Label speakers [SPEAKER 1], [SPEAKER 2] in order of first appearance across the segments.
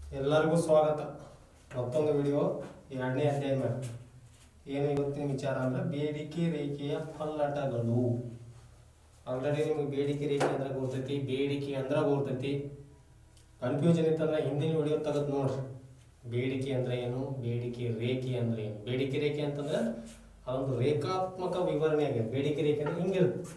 [SPEAKER 1] ಎಲ್ಲರಿಗೂ ಸ್ವಾಗತ ಮತ್ತೊಂದು ವಿಡಿಯೋ ಎರಡನೇ ಅಧ್ಯಾಯ ಮೇಲೆ ಏನು ಇವತ್ತಿನ ವಿಚಾರ ಅಂದ್ರೆ ಬೇಡಿಕೆ ರೇಖೆಯ ಪಲ್ಲಟಗಳು ಆಲ್ರೆಡಿ ನಿಮ್ಗೆ ಬೇಡಿಕೆ ರೇಖೆ ಅಂದ್ರೆ ಗೊತ್ತೈತಿ ಬೇಡಿಕೆ ಅಂದ್ರೆ ಗೊತ್ತೈತಿ ಕನ್ಫ್ಯೂಷನ್ ಇತ್ತಂದ್ರೆ ಹಿಂದಿನ ವಿಡಿಯೋ ತೆಗೆದು ನೋಡ್ರಿ ಬೇಡಿಕೆ ಅಂದ್ರೆ ಏನು ಬೇಡಿಕೆ ರೇಖೆ ಅಂದ್ರೆ ಏನು ಬೇಡಿಕೆ ರೇಖೆ ಅಂತಂದ್ರೆ ಅದೊಂದು ರೇಖಾತ್ಮಕ ವಿವರಣೆ ಆಗಿದೆ ಬೇಡಿಕೆ ರೇಖೆ ಅಂದ್ರೆ ಹಿಂಗಿರುತ್ತೆ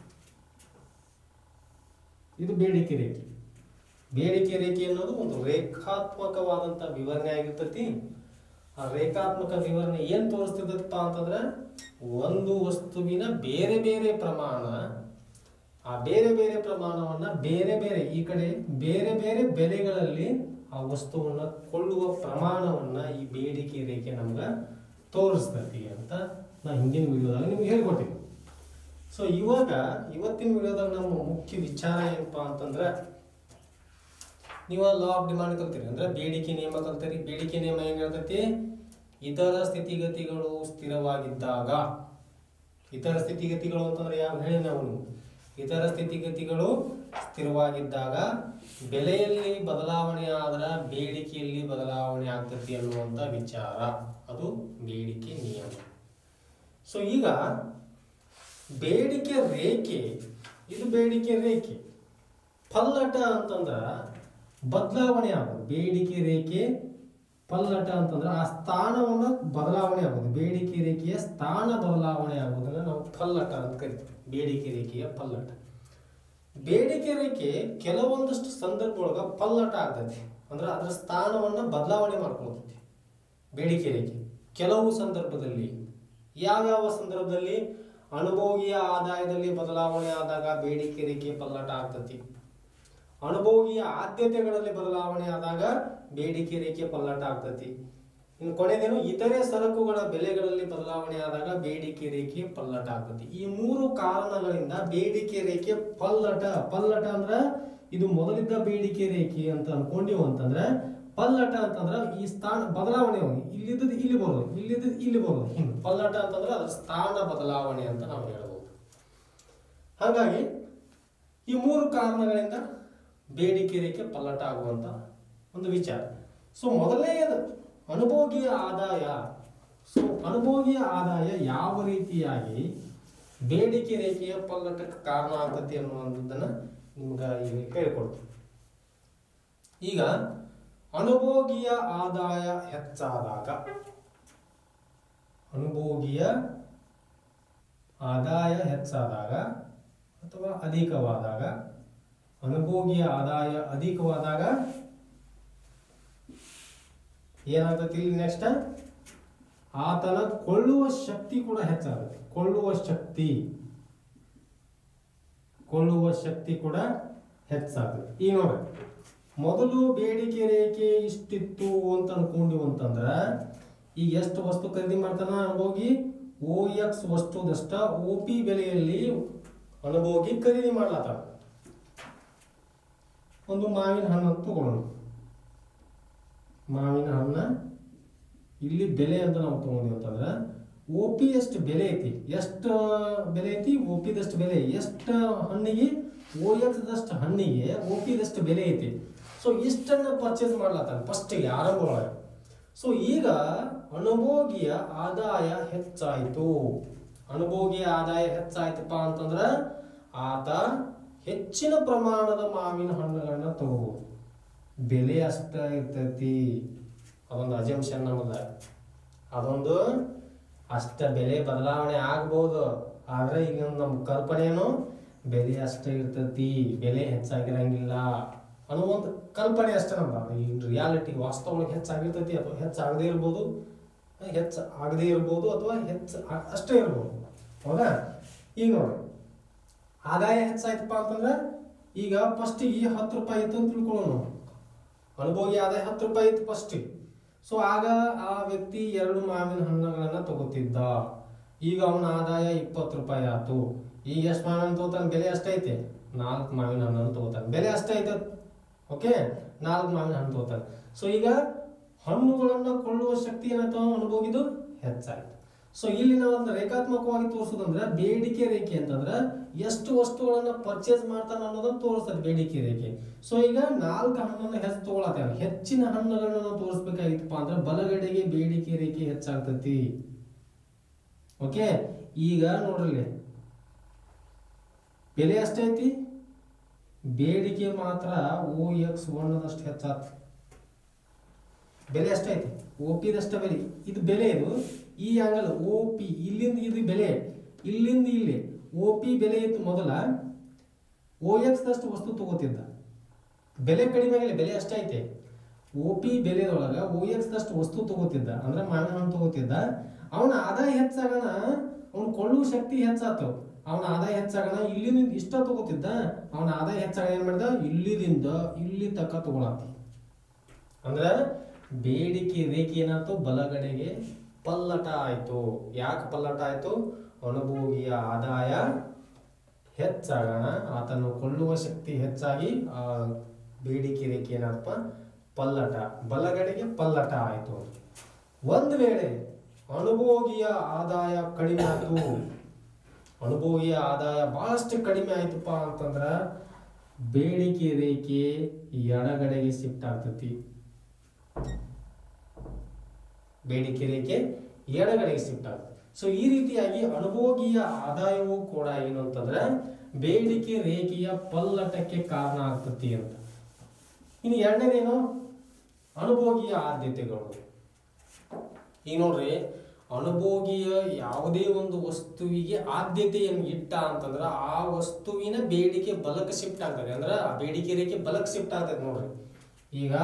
[SPEAKER 1] ಇದು ಬೇಡಿಕೆ ರೇಖೆ ಬೇಡಿಕೆ ರೇಖೆ ಅನ್ನೋದು ಒಂದು ರೇಖಾತ್ಮಕವಾದಂಥ ವಿವರಣೆ ಆಗಿರ್ತೈತಿ ಆ ರೇಖಾತ್ಮಕ ವಿವರಣೆ ಏನು ತೋರಿಸ್ತಿದ್ದಪ್ಪ ಅಂತಂದ್ರೆ ಒಂದು ವಸ್ತುವಿನ ಬೇರೆ ಬೇರೆ ಪ್ರಮಾಣ ಆ ಬೇರೆ ಬೇರೆ ಪ್ರಮಾಣವನ್ನ ಬೇರೆ ಬೇರೆ ಈ ಕಡೆ ಬೇರೆ ಬೇರೆ ಬೆಲೆಗಳಲ್ಲಿ ಆ ವಸ್ತುವನ್ನ ಕೊಳ್ಳುವ ಪ್ರಮಾಣವನ್ನ ಈ ಬೇಡಿಕೆ ರೇಖೆ ನಮ್ಗೆ ತೋರಿಸ್ತೈತಿ ಅಂತ ನಾ ಹಿಂದಿನ ವಿಡಿಯೋದಾಗ ನಿಮ್ಗೆ ಹೇಳ್ಕೊಟ್ಟಿದ್ದೆ ಸೊ ಇವಾಗ ಇವತ್ತಿನ ವಿಡಿಯೋದಾಗ ನಮ್ಮ ಮುಖ್ಯ ವಿಚಾರ ಏನಪ್ಪಾ ಅಂತಂದ್ರೆ ನೀವು ಲಾ ಆಫ್ ಡಿಮಾಂಡ್ ಕಲ್ತೀರಿ ಅಂದ್ರೆ ಬೇಡಿಕೆ ನಿಯಮ ಕಲ್ತೀರಿ ಬೇಡಿಕೆ ನಿಯಮ ಏನ್ ಹೇಳ್ತೈತಿ ಇತರ ಸ್ಥಿತಿಗತಿಗಳು ಸ್ಥಿರವಾಗಿದ್ದಾಗ ಇತರ ಸ್ಥಿತಿಗತಿಗಳು ಅಂತಂದ್ರೆ ಯಾವ ಹೇಳಿ ನಾವು ನೀವು ಇತರ ಸ್ಥಿತಿಗತಿಗಳು ಸ್ಥಿರವಾಗಿದ್ದಾಗ ಬೆಲೆಯಲ್ಲಿ ಬದಲಾವಣೆ ಆದ್ರ ಬೇಡಿಕೆಯಲ್ಲಿ ಬದಲಾವಣೆ ಆಗ್ತತಿ ಅನ್ನುವಂಥ ವಿಚಾರ ಅದು ಬೇಡಿಕೆ ನಿಯಮ ಸೊ ಈಗ ಬೇಡಿಕೆ ರೇಖೆ ಇದು ಬೇಡಿಕೆ ರೇಖೆ ಪಲ್ಲಟ ಅಂತಂದ್ರ ಬದಲಾವಣೆ ಆಗೋದು ಬೇಡಿಕೆ ರೇಖೆ ಪಲ್ಲಟ ಅಂತಂದ್ರೆ ಆ ಸ್ಥಾನವನ್ನು ಬದಲಾವಣೆ ಆಗೋದು ಬೇಡಿಕೆ ರೇಖೆಯ ಸ್ಥಾನ ಬದಲಾವಣೆ ಆಗೋದನ್ನ ನಾವು ಪಲ್ಲಟ ಅಂತ ಕರಿತೀವಿ ಬೇಡಿಕೆ ರೇಖೆಯ ಪಲ್ಲಟ ಬೇಡಿಕೆ ರೇಖೆ ಕೆಲವೊಂದಷ್ಟು ಸಂದರ್ಭ ಒಳಗ ಪಲ್ಲಟ ಆಗ್ತೈತಿ ಅಂದ್ರೆ ಅದರ ಸ್ಥಾನವನ್ನ ಬದಲಾವಣೆ ಮಾಡ್ಕೊಳ್ತೈತಿ ಬೇಡಿಕೆ ರೇಖೆ ಕೆಲವು ಸಂದರ್ಭದಲ್ಲಿ ಯಾವ್ಯಾವ ಸಂದರ್ಭದಲ್ಲಿ ಅನುಭೋಗಿಯ ಆದಾಯದಲ್ಲಿ ಬದಲಾವಣೆ ಆದಾಗ ಬೇಡಿಕೆ ರೇಖೆ ಪಲ್ಲಟ ಆಗ್ತತಿ ಅನುಭೋಗಿಯ ಆದ್ಯತೆಗಳಲ್ಲಿ ಬದಲಾವಣೆ ಆದಾಗ ಬೇಡಿಕೆ ರೇಖೆ ಪಲ್ಲಟ ಆಗ್ತತಿ ಇನ್ನು ಕೊನೆದೇನು ಇತರೆ ಸರಕುಗಳ ಬೆಲೆಗಳಲ್ಲಿ ಬದಲಾವಣೆ ಆದಾಗ ಬೇಡಿಕೆ ರೇಖೆ ಪಲ್ಲಟ ಆಗ್ತತಿ ಈ ಮೂರು ಕಾರಣಗಳಿಂದ ಬೇಡಿಕೆ ರೇಖೆ ಪಲ್ಲಟ ಪಲ್ಲಟ ಅಂದ್ರ ಇದು ಮೊದಲಿದ್ದ ಬೇಡಿಕೆ ರೇಖೆ ಅಂತ ಅನ್ಕೊಂಡಿವು ಅಂತಂದ್ರೆ ಪಲ್ಲಟ ಅಂತಂದ್ರ ಈ ಸ್ಥಾನ ಬದಲಾವಣೆ ಹೋಗಿ ಇಲ್ಲಿದ್ದದ್ದು ಇಲ್ಲಿ ಬರೋದು ಇಲ್ಲಿದ್ದದ್ದು ಇಲ್ಲಿ ಬರೋದು ಹಿಂಗೆ ಪಲ್ಲಟ ಅಂತಂದ್ರೆ ಅದರ ಸ್ಥಾನ ಬದಲಾವಣೆ ಅಂತ ನಾವು ಹೇಳ್ಬೋದು ಹಾಗಾಗಿ ಈ ಮೂರು ಕಾರಣಗಳಿಂದ ಬೇಡಿಕೆ ರೇಖೆ ಪಲ್ಲಟ ಆಗುವಂತ ಒಂದು ವಿಚಾರ ಸೊ ಮೊದಲನೆಯದು ಅನುಭೋಗಿಯ ಆದಾಯ ಸೊ ಅನುಭೋಗಿಯ ಆದಾಯ ಯಾವ ರೀತಿಯಾಗಿ ಬೇಡಿಕೆ ರೇಖೆಯ ಪಲ್ಲಟಕ್ಕೆ ಕಾರಣ ಆಗ್ತತಿ ಅನ್ನುವಂಥದ್ದನ್ನ ನಿಮ್ಗೆ ಈಗ ಹೇಳ್ಕೊಡ್ತೀನಿ ಈಗ ಅನುಭೋಗಿಯ ಆದಾಯ ಹೆಚ್ಚಾದಾಗ ಅನುಭೋಗಿಯ ಆದಾಯ ಹೆಚ್ಚಾದಾಗ ಅಥವಾ ಅಧಿಕವಾದಾಗ ಅನುಭೋಗಿಯ ಆದಾಯ ಅಧಿಕವಾದಾಗ ಏನಾಗ್ತತಿ ಇಲ್ಲಿ ನೆಕ್ಸ್ಟ್ ಆತನ ಕೊಳ್ಳುವ ಶಕ್ತಿ ಕೂಡ ಹೆಚ್ಚಾಗುತ್ತೆ ಕೊಳ್ಳುವ ಶಕ್ತಿ ಕೊಳ್ಳುವ ಶಕ್ತಿ ಕೂಡ ಹೆಚ್ಚಾಗುತ್ತೆ ಈಗ ನೋಡ್ರಿ ಮೊದಲು ಬೇಡಿಕೆ ರೇಖೆ ಇಷ್ಟಿತ್ತು ಅಂತ ಅನ್ಕೊಂಡಿವು ಅಂತಂದ್ರ ಈಗ ಎಷ್ಟು ವಸ್ತು ಖರೀದಿ ಮಾಡ್ತಾನ ಅನುಭೋಗಿ ಓ ಎಕ್ಸ್ ವಸ್ತುದಷ್ಟ ಓ ಪಿ ಬೆಲೆಯಲ್ಲಿ ಅನುಭೋಗಿ ಖರೀದಿ ಮಾಡ್ಲತ್ತಾನ ಒಂದು ಮಾವಿನ ಹಣ್ಣು ಅಂತ ತಗೊಳ್ಳೋಣ ಮಾವಿನ ಹಣ್ಣ ಇಲ್ಲಿ ಬೆಲೆ ಅಂತ ನಾವು ತಗೊಂಡಿವಿ ಅಂತಂದ್ರೆ ಒ ಪಿ ಎಷ್ಟು ಬೆಲೆ ಐತಿ ಎಷ್ಟು ಬೆಲೆ ಐತಿ ಒ ಪಿದಷ್ಟು ಬೆಲೆ ಎಷ್ಟು ಹಣ್ಣಿಗೆ ಓ ಎಕ್ಸ್ದಷ್ಟು ಹಣ್ಣಿಗೆ ಒ ಪಿದಷ್ಟು ಬೆಲೆ ಐತಿ ಸೊ ಇಷ್ಟನ್ನು ಪರ್ಚೇಸ್ ಮಾಡ್ಲತ್ತಾನ ಫಸ್ಟಿಗೆ ಆರಂಭ ಒಳಗೆ ಸೊ ಈಗ ಅನುಭೋಗಿಯ ಆದಾಯ ಹೆಚ್ಚಾಯಿತು ಅನುಭೋಗಿಯ ಆದಾಯ ಹೆಚ್ಚಾಯ್ತಪ್ಪ ಅಂತಂದ್ರೆ ಆತ ಹೆಚ್ಚಿನ ಪ್ರಮಾಣದ ಮಾವಿನ ಹಣ್ಣುಗಳನ್ನ ತಗೋಬಹುದು ಬೆಲೆ ಅಷ್ಟ ಇರ್ತೈತಿ ಅದೊಂದು ಅಜಂಪ್ಷನ್ ನಮ್ಮದ ಅದೊಂದು ಅಷ್ಟ ಬೆಲೆ ಬದಲಾವಣೆ ಆಗ್ಬೋದು ಆದ್ರೆ ಈಗ ನಮ್ಮ ಕಲ್ಪನೆ ಏನು ಬೆಲೆ ಅಷ್ಟ ಇರ್ತೈತಿ ಬೆಲೆ ಹೆಚ್ಚಾಗಿರಂಗಿಲ್ಲ ಅನ್ನೋ ಒಂದು ಕಲ್ಪನೆ ಅಷ್ಟೇ ನಮ್ದು ಈ ರಿಯಾಲಿಟಿ ವಾಸ್ತವವಾಗಿ ಹೆಚ್ಚಾಗಿರ್ತೈತಿ ಅಥವಾ ಹೆಚ್ಚಾಗದೇ ಇರ್ಬೋದು ಹೆಚ್ಚು ಆಗದೇ ಇರ್ಬೋದು ಅಥವಾ ಹೆಚ್ಚು ಆ- ಅಷ್ಟೇ ಇರ್ಬೋದು ಹೌದಾ ಈಗ ನೋಡಿ ಆದಾಯ ಹೆಚ್ಚಾಯ್ತಪ್ಪ ಅಂತಂದ್ರೆ ಈಗ ಫಸ್ಟಿಗೆ ಹತ್ತು ರೂಪಾಯಿ ಇತ್ತು ಅಂತ ತಿಳ್ಕೊಳ್ಳೋಣ ಅನುಭೋಗಿ ಆದಾಯ ಹತ್ತು ರೂಪಾಯಿ ಇತ್ತು ಫಸ್ಟಿಗೆ ಸೊ ಆಗ ಆ ವ್ಯಕ್ತಿ ಎರಡು ಮಾವಿನ ಹಣ್ಣುಗಳನ್ನ ತಗೋತಿದ್ದ ಈಗ ಅವನ ಆದಾಯ ಇಪ್ಪತ್ತು ರೂಪಾಯಿ ಆಯ್ತು ಈಗ ಎಷ್ಟು ಮಾವಿನ ಹಣ್ಣು ತಗೋತಾನೆ ಬೆಲೆ ಅಷ್ಟೈತೆ ನಾಲ್ಕು ಮಾವಿನ ಹಣ್ಣನ್ನು ತಗೋತಾನೆ ಬೆಲೆ ಅಷ್ಟೈತೆ ಓಕೆ ನಾಲ್ಕು ಮಾವಿನ ಹಣ್ಣು ತಗೋತಾನೆ ಸೊ ಈಗ ಹಣ್ಣುಗಳನ್ನ ಕೊಳ್ಳುವ ಶಕ್ತಿ ಏನಾಯ್ತು ಅನುಭೋಗಿದು ಹೆಚ್ಚಾಯ್ತು ಸೊ ಇಲ್ಲಿ ನಾವು ಒಂದು ರೇಖಾತ್ಮಕವಾಗಿ ತೋರಿಸೋದಂದ್ರೆ ಬೇಡಿಕೆ ರೇಖೆ ಅಂತಂದ್ರೆ ಎಷ್ಟು ವಸ್ತುಗಳನ್ನ ಪರ್ಚೇಸ್ ಮಾಡ್ತಾನೆ ಅನ್ನೋದನ್ನ ತೋರಿಸ್ತದೆ ಬೇಡಿಕೆ ರೇಖೆ ಸೊ ಈಗ ನಾಲ್ಕು ಹಣ್ಣನ್ನು ಹೆಚ್ಚು ತಗೊಳತ್ತೇವೆ ಹೆಚ್ಚಿನ ಹಣ್ಣುಗಳನ್ನ ನಾವು ತೋರಿಸ್ಬೇಕಾಗಿತ್ತಪ್ಪ ಅಂದ್ರೆ ಬಲಗಡೆಗೆ ಬೇಡಿಕೆ ರೇಖೆ ಹೆಚ್ಚಾಗ್ತತಿ ಓಕೆ ಈಗ ನೋಡ್ರಿ ಬೆಲೆ ಎಷ್ಟೈತಿ ಬೇಡಿಕೆ ಮಾತ್ರ ಓ ಎಕ್ಸ್ ಒನ್ನದಷ್ಟು ಹೆಚ್ಚಾತ ಬೆಲೆ ಎಷ್ಟೈತಿ ಓ ಪಿದಷ್ಟ ಬೆಲೆ ಇದು ಬೆಲೆ ಇದು ಈ ಆಂಗಲ್ ಓ ಪಿ ಇಲ್ಲಿಂದ ಇದು ಬೆಲೆ ಇಲ್ಲಿಂದ ಇಲ್ಲಿ ಓ ಪಿ ಬೆಲೆ ಇತ್ತು ಮೊದಲ ಓ ಎಕ್ಸ್ ದಷ್ಟು ವಸ್ತು ತಗೋತಿದ್ದ ಬೆಲೆ ಕಡಿಮೆ ಆಗಿಲ್ಲ ಬೆಲೆ ಅಷ್ಟೈತೆ ಓ ಪಿ ಬೆಲೆದೊಳಗ ಓ ಎಕ್ಸ್ ದಷ್ಟು ವಸ್ತು ತಗೋತಿದ್ದ ಅಂದ್ರೆ ಮಾವಿನ ಹಣ್ಣು ತಗೋತಿದ್ದ ಅವನ ಆದಾಯ ಹೆಚ್ಚಾಗಣ ಅವನು ಕೊಳ್ಳುವ ಶಕ್ತಿ ಹೆಚ್ಚಾತು ಅವನ ಆದಾಯ ಹೆಚ್ಚಾಗಣ ಇಲ್ಲಿಂದ ಇಷ್ಟ ತಗೋತಿದ್ದ ಅವನ ಆದಾಯ ಹೆಚ್ಚಾಗ ಏನ್ ಮಾಡಿದ ಇಲ್ಲಿದಿಂದ ಇಲ್ಲಿ ತಕ್ಕ ತಗೊಳತಿ ಅಂದ್ರ ಬೇಡಿಕೆ ರೇಖೆ ಏನಾಯ್ತು ಬಲಗಡೆಗೆ ಪಲ್ಲಟ ಆಯ್ತು ಯಾಕೆ ಪಲ್ಲಟ ಆಯ್ತು ಅನುಭೋಗಿಯ ಆದಾಯ ಹೆಚ್ಚಾಗಣ ಆತನು ಕೊಳ್ಳುವ ಶಕ್ತಿ ಹೆಚ್ಚಾಗಿ ಆ ಬೇಡಿಕೆ ರೇಖೆ ಏನಪ್ಪ ಪಲ್ಲಟ ಬಲಗಡೆಗೆ ಪಲ್ಲಟ ಆಯ್ತು ಒಂದು ವೇಳೆ ಅನುಭೋಗಿಯ ಆದಾಯ ಕಡಿಮೆ ಆಯ್ತು ಅನುಭೋಗಿಯ ಆದಾಯ ಬಹಳಷ್ಟು ಕಡಿಮೆ ಆಯ್ತಪ್ಪ ಅಂತಂದ್ರ ಬೇಡಿಕೆ ರೇಖೆ ಎಡಗಡೆಗೆ ಶಿಫ್ಟ್ ಆಗ್ತತಿ ಬೇಡಿಕೆ ರೇಖೆ ಎಡಗಡೆಗೆ ಶಿಫ್ಟ್ ಆಗುತ್ತೆ ಸೊ ಈ ರೀತಿಯಾಗಿ ಅನುಭೋಗಿಯ ಆದಾಯವು ಕೂಡ ಏನು ಅಂತಂದ್ರೆ ಬೇಡಿಕೆ ರೇಖೆಯ ಪಲ್ಲಟಕ್ಕೆ ಕಾರಣ ಆಗ್ತತಿ ಅಂತ ಇನ್ನು ಎರಡನೇದೇನು ಅನುಭೋಗಿಯ ಆದ್ಯತೆಗಳು ಈಗ ನೋಡ್ರಿ ಅನುಭೋಗಿಯ ಯಾವುದೇ ಒಂದು ವಸ್ತುವಿಗೆ ಆದ್ಯತೆಯನ್ನು ಇಟ್ಟ ಅಂತಂದ್ರ ಆ ವಸ್ತುವಿನ ಬೇಡಿಕೆ ಬಲಕ್ಕೆ ಶಿಫ್ಟ್ ಆಗ್ತದೆ ಅಂದ್ರೆ ಆ ಬೇಡಿಕೆ ರೇಖೆ ಬಲಕ್ಕೆ ಶಿಫ್ಟ್ ಆಗ್ತದೆ ನೋಡ್ರಿ ಈಗ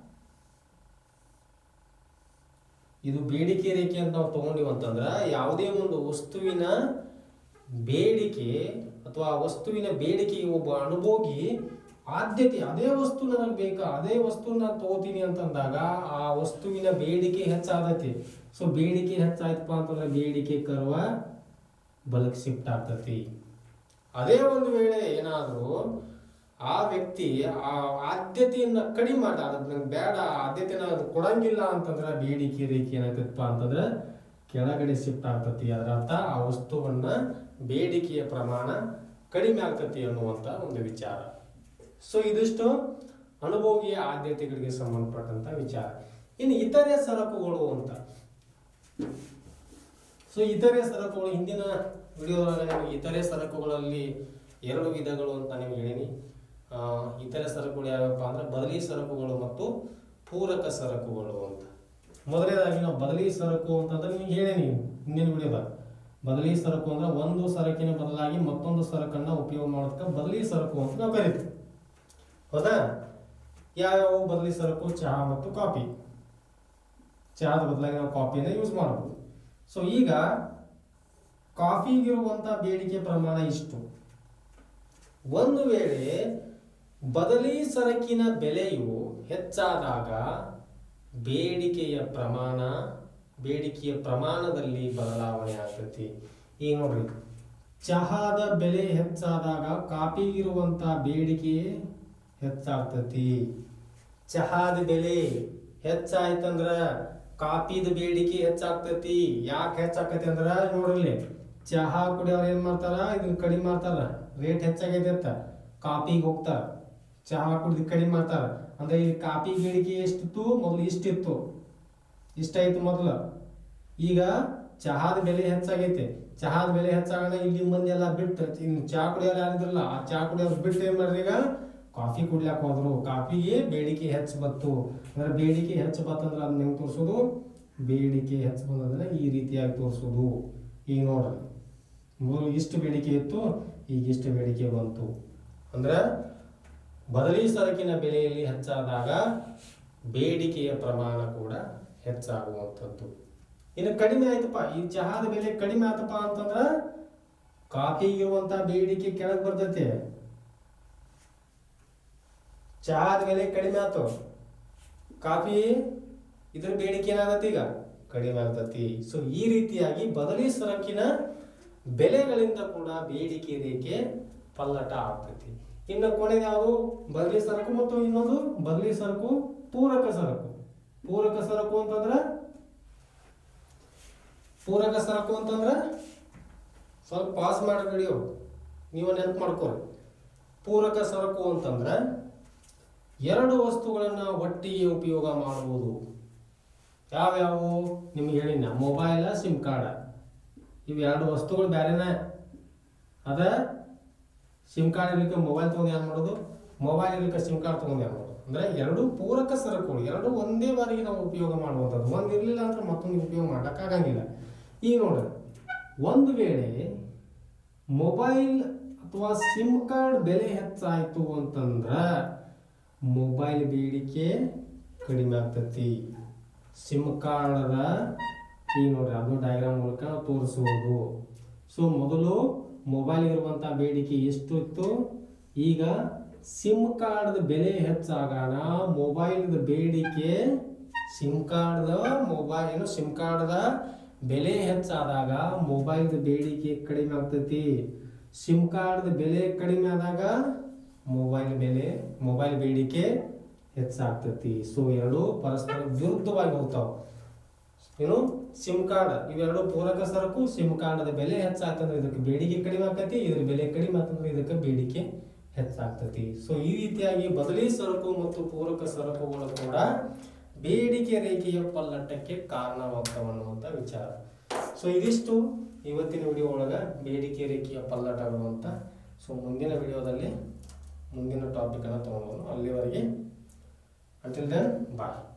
[SPEAKER 1] ಇದು ಬೇಡಿಕೆ ರೇಖೆ ಅಂತ ನಾವು ತಗೊಂಡಿವಿ ಅಂತಂದ್ರ ಯಾವುದೇ ಒಂದು ವಸ್ತುವಿನ ಬೇಡಿಕೆ ಅಥವಾ ಆ ವಸ್ತುವಿನ ಬೇಡಿಕೆಗೆ ಒಬ್ಬ ಅನುಭೋಗಿ ಆದ್ಯತೆ ಅದೇ ವಸ್ತು ನನಗೆ ಬೇಕಾ ಅದೇ ವಸ್ತು ನಾನು ತಗೋತೀನಿ ಅಂತಂದಾಗ ಆ ವಸ್ತುವಿನ ಬೇಡಿಕೆ ಹೆಚ್ಚಾದತಿ ಸೊ ಬೇಡಿಕೆ ಹೆಚ್ಚಾಯ್ತಪ್ಪ ಅಂತಂದ್ರೆ ಬೇಡಿಕೆ ಕರ್ವ ಬಲಕ್ ಶಿಫ್ಟ್ ಆಗ್ತತಿ ಅದೇ ಒಂದು ವೇಳೆ ಏನಾದರೂ ಆ ವ್ಯಕ್ತಿ ಆ ಆದ್ಯತೆಯನ್ನ ಕಡಿಮೆ ಮಾಡ ಅದು ನಂಗೆ ಬೇಡ ಆ ಆದ್ಯತೆನ ಅದು ಕೊಡಂಗಿಲ್ಲ ಅಂತಂದ್ರೆ ಬೇಡಿಕೆ ರೇಖೆ ಏನಾಗ್ತದಪ್ಪ ಅಂತಂದ್ರೆ ಕೆಳಗಡೆ ಶಿಫ್ಟ್ ಆಗ್ತತಿ ಅದರ ಅರ್ಥ ಆ ವಸ್ತುವನ್ನ ಬೇಡಿಕೆಯ ಪ್ರಮಾಣ ಕಡಿಮೆ ಆಗ್ತತಿ ಅನ್ನುವಂತ ಒಂದು ವಿಚಾರ ಸೊ ಇದಿಷ್ಟು ಅನುಭೋಗಿಯ ಆದ್ಯತೆಗಳಿಗೆ ಸಂಬಂಧಪಟ್ಟಂತ ವಿಚಾರ ಇನ್ನು ಇತರೆ ಸರಕುಗಳು ಅಂತ ಸೊ ಇತರೆ ಸರಕುಗಳು ಹಿಂದಿನ ವಿಡಿಯೋದೊಳಗೆ ನಿಮಗೆ ಇತರೆ ಸರಕುಗಳಲ್ಲಿ ಎರಡು ವಿಧಗಳು ಅಂತ ನಿಮ್ಗೆ ಹೇಳಿನಿ ಆ, ಇತರೆ ಸರಕುಗಳು ಯಾವ್ಯಾವಪ್ಪ ಅಂದ್ರೆ ಬದಲಿ ಸರಕುಗಳು ಮತ್ತು ಪೂರಕ ಸರಕುಗಳು ಅಂತ ಮೊದಲನೇದಾಗಿ ನಾವು ಬದಲಿ ಸರಕು ಅಂತಂದ್ರೆ ನಿಮ್ಗೆ ಹೇಳೇನಿ ಹಿಂದಿನ ವಿಡಿಯೋದಾಗ ಬದಲಿ ಸರಕು ಅಂದ್ರೆ ಒಂದು ಸರಕಿನ ಬದಲಾಗಿ ಮತ್ತೊಂದು ಸರಕನ್ನ ಉಪಯೋಗ ಮಾಡೋದಕ್ಕೆ ಬದಲಿ ಸರಕು ಅಂತ ನಾವು ಕರಿತೀವಿ ಹೌದಾ ಯಾವ್ಯಾವ ಬದಲಿ ಸರಕು ಚಹಾ ಮತ್ತು ಕಾಫಿ ಚಹಾದ ಬದಲಾಗಿ ನಾವು ಕಾಫಿನ ಯೂಸ್ ಮಾಡಬಹುದು ಸೊ ಈಗ ಕಾಫಿಗಿರುವಂತ ಬೇಡಿಕೆ ಪ್ರಮಾಣ ಇಷ್ಟು ಒಂದು ವೇಳೆ ಬದಲಿ ಸರಕಿನ ಬೆಲೆಯು ಹೆಚ್ಚಾದಾಗ ಬೇಡಿಕೆಯ ಪ್ರಮಾಣ ಬೇಡಿಕೆಯ ಪ್ರಮಾಣದಲ್ಲಿ ಬದಲಾವಣೆ ಆಗ್ತತಿ ಈಗ ನೋಡ್ರಿ ಚಹಾದ ಬೆಲೆ ಹೆಚ್ಚಾದಾಗ ಕಾಫಿಗಿರುವಂತ ಬೇಡಿಕೆ ಹೆಚ್ಚಾಗ್ತತಿ ಚಹಾದ ಬೆಲೆ ಹೆಚ್ಚಾಯ್ತಂದ್ರ ಕಾಫಿದ ಬೇಡಿಕೆ ಹೆಚ್ಚಾಗ್ತತಿ ಯಾಕೆ ಹೆಚ್ಚಾಗ್ತತಿ ಅಂದ್ರ ನೋಡ್ರಿ ಚಹಾ ಕುಡಿಯೋರು ಏನ್ ಮಾಡ್ತಾರ ಇದನ್ನ ಕಡಿಮೆ ಮಾಡ್ತಾರ ರೇಟ್ ಹೆಚ್ಚಾಗೈತೆ ಅಂತ ಕಾಫಿಗೆ ಹೋಗ್ತಾರ ಚಹಾ ಕುಡಿದು ಕಡಿಮೆ ಮಾಡ್ತಾರ ಅಂದ್ರೆ ಇಲ್ಲಿ ಕಾಫಿ ಬೇಡಿಕೆ ಎಷ್ಟಿತ್ತು ಮೊದಲು ಇಷ್ಟಿತ್ತು ಇಷ್ಟಾಯ್ತು ಮೊದಲು ಈಗ ಚಹಾದ ಬೆಲೆ ಹೆಚ್ಚಾಗೈತೆ ಚಹಾದ ಬೆಲೆ ಹೆಚ್ಚಾಗದ ಇಲ್ಲಿ ಮಂದಿ ಎಲ್ಲ ಬಿಟ್ಟು ಇನ್ನು ಚಹಾ ಕುಡಿಯೋರು ಯಾರಿದ್ರಲ್ಲ ಆ ಚಹಾ ಕುಡಿಯೋರು ಬಿಟ್ಟು ಏನ್ ಮಾಡ್ರಿ ಈಗ ಕಾಫಿ ಕುಡ್ಲಾಕ್ ಹೋದ್ರು ಕಾಫಿಗೆ ಬೇಡಿಕೆ ಹೆಚ್ಚು ಬತ್ತು ಅಂದ್ರೆ ಬೇಡಿಕೆ ಹೆಚ್ಚು ಬತ್ತಂದ್ರೆ ಅದನ್ನ ಹೆಂಗ್ ತೋರಿಸೋದು ಬೇಡಿಕೆ ಹೆಚ್ಚು ಬಂದದನ್ನ ಈ ರೀತಿಯಾಗಿ ತೋರಿಸೋದು ಈಗ ನೋಡ್ರಿ ಮೊದಲು ಇಷ್ಟು ಬೇಡಿಕೆ ಇತ್ತು ಈಗ ಇಷ್ಟು ಬೇಡಿಕೆ ಬಂತು ಅಂದ್ರೆ ಬದಲಿ ಸರಕಿನ ಬೆಲೆಯಲ್ಲಿ ಹೆಚ್ಚಾದಾಗ ಬೇಡಿಕೆಯ ಪ್ರಮಾಣ ಕೂಡ ಹೆಚ್ಚಾಗುವಂಥದ್ದು ಇನ್ನು ಕಡಿಮೆ ಆಯ್ತಪ್ಪ ಈ ಚಹಾದ ಬೆಲೆ ಕಡಿಮೆ ಆಯ್ತಪ್ಪ ಅಂತಂದ್ರ ಕಾಫಿಗೆ ಇರುವಂತ ಬೇಡಿಕೆ ಕೆಳಗೆ ಬರ್ತೈತೆ ಚಹಾದ ಬೆಲೆ ಕಡಿಮೆ ಆಯ್ತು ಕಾಫಿ ಇದ್ರ ಬೇಡಿಕೆ ಏನಾಗತ್ತೆ ಈಗ ಕಡಿಮೆ ಆಗ್ತತಿ ಸೊ ಈ ರೀತಿಯಾಗಿ ಬದಲಿ ಸರಕಿನ ಬೆಲೆಗಳಿಂದ ಕೂಡ ಬೇಡಿಕೆ ರೇಖೆ ಪಲ್ಲಟ ಆಗ್ತತಿ ಇನ್ನು ಕೊನೆಗೆ ಯಾವುದು ಬದಲಿ ಸರಕು ಮತ್ತು ಇನ್ನೊಂದು ಬದಲಿ ಸರಕು ಪೂರಕ ಸರಕು ಪೂರಕ ಸರಕು ಅಂತಂದ್ರ ಪೂರಕ ಸರಕು ಅಂತಂದ್ರೆ ಸ್ವಲ್ಪ ಪಾಸ್ ಮಾಡಿ ವಿಡಿಯೋ ನೀವು ನೆನಪು ಮಾಡ್ಕೊಳ್ಳಿ ಪೂರಕ ಸರಕು ಅಂತಂದ್ರೆ ಎರಡು ವಸ್ತುಗಳನ್ನು ಒಟ್ಟಿಗೆ ಉಪಯೋಗ ಮಾಡುವುದು ಯಾವ್ಯಾವು ನಿಮ್ಗೆ ಹೇಳಿನ ಮೊಬೈಲ ಸಿಮ್ ಕಾರ್ಡ್ ಇವು ಎರಡು ವಸ್ತುಗಳು ಬೇರೆನೇ ಅದ ಸಿಮ್ ಕಾರ್ಡ್ ಇರ್ಲಿಕ್ಕೆ ಮೊಬೈಲ್ ತೊಗೊಂಡು ಏನು ಮಾಡೋದು ಮೊಬೈಲ್ ಇರ್ಲಿಕ್ಕೆ ಸಿಮ್ ಕಾರ್ಡ್ ತೊಗೊಂಡು ಏನು ಮಾಡೋದು ಅಂದರೆ ಎರಡು ಪೂರಕ ಸರಕುಗಳು ಎರಡು ಒಂದೇ ಬಾರಿಗೆ ನಾವು ಉಪಯೋಗ ಮಾಡುವಂಥದ್ದು ಒಂದು ಇರಲಿಲ್ಲ ಅಂದ್ರೆ ಮತ್ತೊಂದು ಉಪಯೋಗ ಮಾಡೋಕ್ಕಾಗಂಗಿಲ್ಲ ಈಗ ನೋಡ್ರಿ ಒಂದು ವೇಳೆ ಮೊಬೈಲ್ ಅಥವಾ ಸಿಮ್ ಕಾರ್ಡ್ ಬೆಲೆ ಹೆಚ್ಚಾಯಿತು ಅಂತಂದ್ರೆ ಮೊಬೈಲ್ ಬೇಡಿಕೆ ಕಡಿಮೆ ಆಗ್ತೈತಿ ಸಿಮ್ ಕಾರ್ಡದ ಈಗ ನೋಡ್ರಿ ಅದು ಡಯಾಗ್ರಾಮ್ ಮೂಲಕ ನಾವು ತೋರಿಸುವುದು ಸೊ ಮೊದಲು ಮೊಬೈಲ್ ಇರುವಂಥ ಬೇಡಿಕೆ ಎಷ್ಟು ಇತ್ತು ಈಗ ಸಿಮ್ ಕಾರ್ಡ್ದ ಬೆಲೆ ಹೆಚ್ಚಾಗೋಣ ಮೊಬೈಲ್ದ ಬೇಡಿಕೆ ಸಿಮ್ ಕಾರ್ಡ್ದ ಮೊಬೈಲ್ ಏನು ಸಿಮ್ ಕಾರ್ಡ್ದ ಬೆಲೆ ಹೆಚ್ಚಾದಾಗ ಮೊಬೈಲ್ದ ಬೇಡಿಕೆ ಕಡಿಮೆ ಆಗ್ತೈತಿ ಸಿಮ್ ಕಾರ್ಡ್ದ ಬೆಲೆ ಕಡಿಮೆ ಆದಾಗ ಮೊಬೈಲ್ ಬೆಲೆ ಮೊಬೈಲ್ ಬೇಡಿಕೆ ಹೆಚ್ಚಾಗ್ತೈತಿ ಸೊ ಎರಡು ಪರಸ್ಪರ ವಿರುದ್ಧವಾಗಿ ಹೋಗ್ತಾವ ಏನು ಸಿಮ್ ಕಾರ್ಡ್ ಇವೆರಡು ಪೂರಕ ಸರಕು ಸಿಮ್ ಕಾರ್ಡ್ದ ಬೆಲೆ ಹೆಚ್ಚಾಗ್ತಂದ್ರೆ ಇದಕ್ಕೆ ಬೇಡಿಕೆ ಕಡಿಮೆ ಆಗ್ತೈತಿ ಇದ್ರ ಬೆಲೆ ಕಡಿಮೆ ಆಗ್ತಂದ್ರೆ ಇದಕ್ಕೆ ಬೇಡಿಕೆ ಹೆಚ್ಚಾಗ್ತೈತಿ ಸೊ ಈ ರೀತಿಯಾಗಿ ಬದಲಿ ಸರಕು ಮತ್ತು ಪೂರಕ ಸರಕುಗಳು ಕೂಡ ಬೇಡಿಕೆ ರೇಖೆಯ ಪಲ್ಲಟಕ್ಕೆ ಕಾರಣವಾಗ್ತಾವ ಅನ್ನುವಂಥ ವಿಚಾರ ಸೊ ಇದಿಷ್ಟು ಇವತ್ತಿನ ವಿಡಿಯೋ ಒಳಗೆ ಬೇಡಿಕೆ ರೇಖೆಯ ಪಲ್ಲಟಗಳು ಅಂತ ಸೊ ಮುಂದಿನ ವಿಡಿಯೋದಲ್ಲಿ ಮುಂದಿನ ಟಾಪಿಕನ್ನು ತೊಗೊಂಡು ಅಲ್ಲಿವರೆಗೆ ಅಂಟಿಲ್ ದೆನ್ ಬಾಯ್